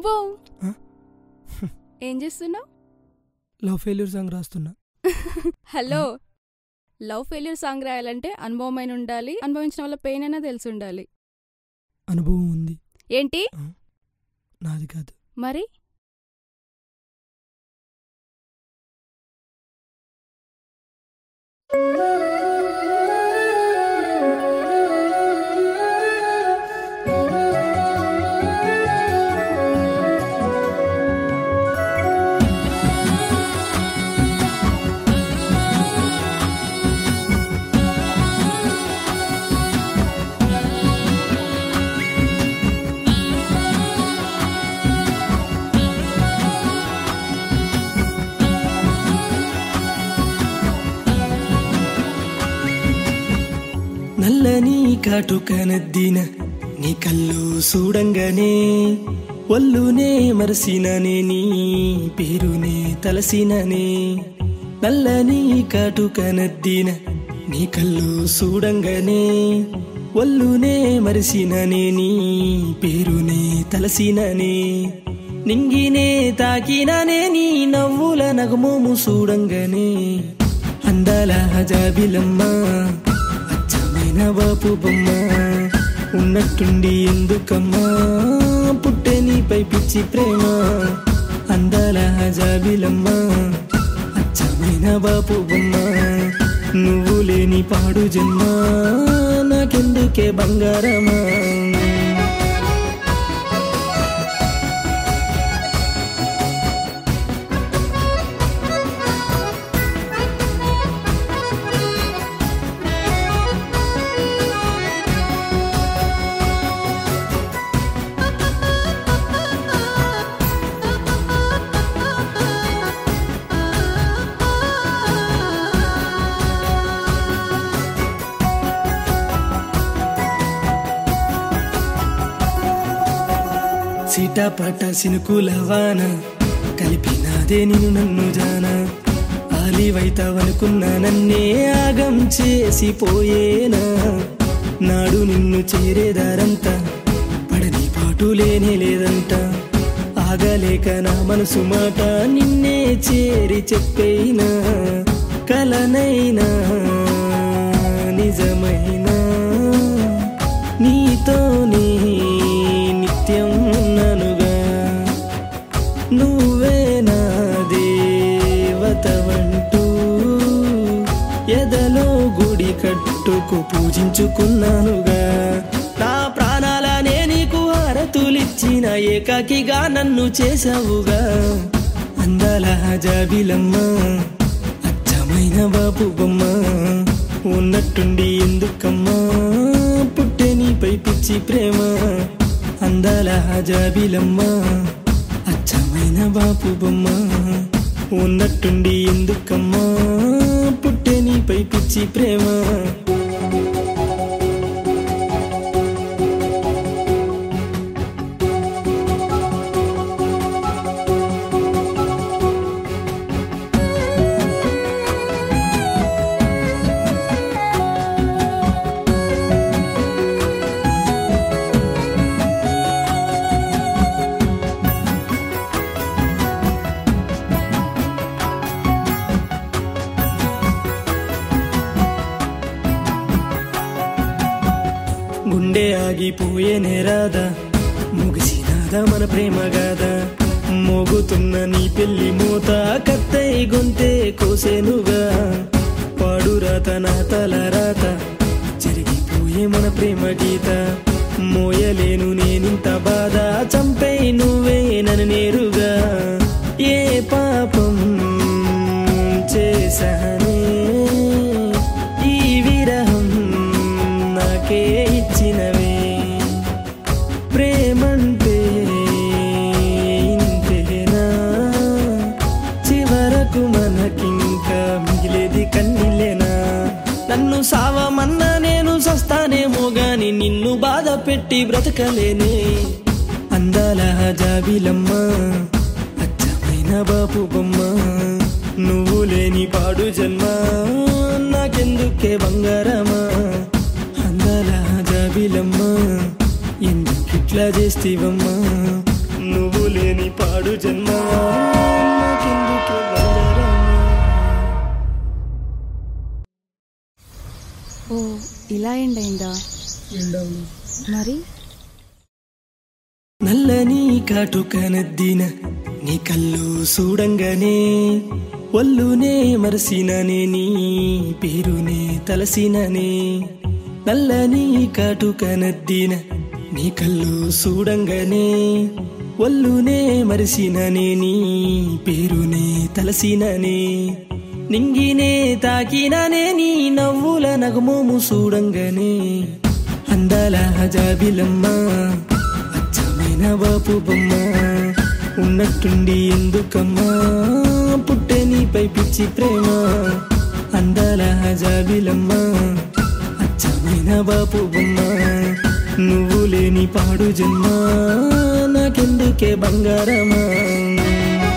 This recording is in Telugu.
వో ఆ? ఏం చేస్తున్నావు లవ్ ఫెయిల్యూర్ సాంగ్ రాస్తున్నా హలో లవ్ ఫెయిల్యూర్ సాంగ్ రాయాలంటే అనుభవమైన ఉండాలి అనుభవించిన వాళ్ళ పెయిన్ అయినా తెలిసి ఉండాలి అనుభవం ఉంది ఏంటి నాది కాదు మరి నల్లని కాటుక నద్దిన నీ కళ్ళు చూడంగానే ఒళ్ళునే మరసిననే నీ పేరునే తలసిననే నల్లని కాటుక నద్దిన నీ కళ్ళు చూడంగానే ఒళ్ళునే మరసిననే నీ పేరునే తలసిననే నింగినే తాకిననే నీ నవ్వుల నగమోము చూడంగానే అందాల జాబిలమ్మ అచ్చమైన బాపు బొమ్మ ఉన్నట్టుండి ఎందుకమ్మా పుట్టే నీపై పిచ్చి ప్రేమ అందాల జాబిలమ్మ అచ్చమైన బాపు బొమ్మ నువ్వు లేని పాడు జన్మ నాకెందుకే బంగారమా సీటాపాట సినుకుల వాన కలిపినాదే నిన్ను నన్ను జాన ఆలివైతావనుకున్నా నన్నే ఆగం చేసి పోయేనా నాడు నిన్ను చేరేదారంతా పడని పాటు లేనే లేదంట ఆగలేక నా మనసు మాట నిన్నే చేరి చెప్పేనా కలనైనా నిజమైనా నీతోనే నిత్యం ఉన్నానుగా నువ్వే నా దేవతవంటూ ఎదలో గుడి కట్టుకు పూజించుకున్నానుగా నా ప్రాణాలనే నీకు హారతులిచ్చిన ఏకాకిగా నన్ను చేసావుగా అందాల జాబిలమ్మ అచ్చమైన బాపు బొమ్మ ఉన్నట్టుండి ఎందుకమ్మా పుట్టే నీపై పిచ్చి ప్రేమ అందాల జాబిలమ్మ అచ్చమైన బాపు బొమ్మ ఉన్నట్టుండి ఎందుకమ్మా పుట్టే నీపై పిచ్చి ప్రేమ గుండె ఆగిపోయే నేరాదా ముగిసినాదా మన ప్రేమ గాదా మోగుతున్న నీ పెళ్లి మూత కత్తై గొంతే కోసేనుగా పాడు రాత నా తల రాత జరిగిపోయే మన ప్రేమ గీత మోయలేను నేనింత బాధ చంపై నువ్వే నన్ను నేరుగా ఏ పాపం చేశానే ఈ విరహం నాకే ఇచ్చినవే ప్రేమంటే ఇంతేనా చివరకు మనకింకా మిగిలేది కన్నీళ్ళేనా నన్ను సావమన్నా నేను సస్తానేమో గాని నిన్ను బాధ పెట్టి బ్రతకలేనే అందాల జాబిలమ్మ అచ్చమైన బాపు బొమ్మ నువ్వు లేని పాడు జన్మ నాకెందుకే బంగారమా అందాల జాబిలమ్మ ఎందుకిట్లా చేస్తీవమ్మా నువ్వు పాడు జన్మ నాకెందుకే బంగారమా ఓ ఇలా ఎండైందా మరి నల్లని కాటుక నద్దిన నీ కళ్ళు చూడంగానే ఒల్లునే మరసిననే నీ పేరునే తలసిననే నల్లని కాటుక నద్దిన నీ కళ్ళు చూడంగానే ఒల్లునే మరసిననే నీ పేరునే తలసిననే నింగినే తాకిననే నీ నవ్వుల నగమోము చూడంగానే అందాల హజాబిలమ్మ అచ్చమైన బాపు బొమ్మ ఉన్నట్టుండి ఎందుకమ్మా పుట్టే నీపై పిచ్చి ప్రేమ అందాల హజాబిలమ్మ అచ్చమైన బాపు బొమ్మ నువ్వు లేని పాడు జన్మ నాకెందుకే బంగారమా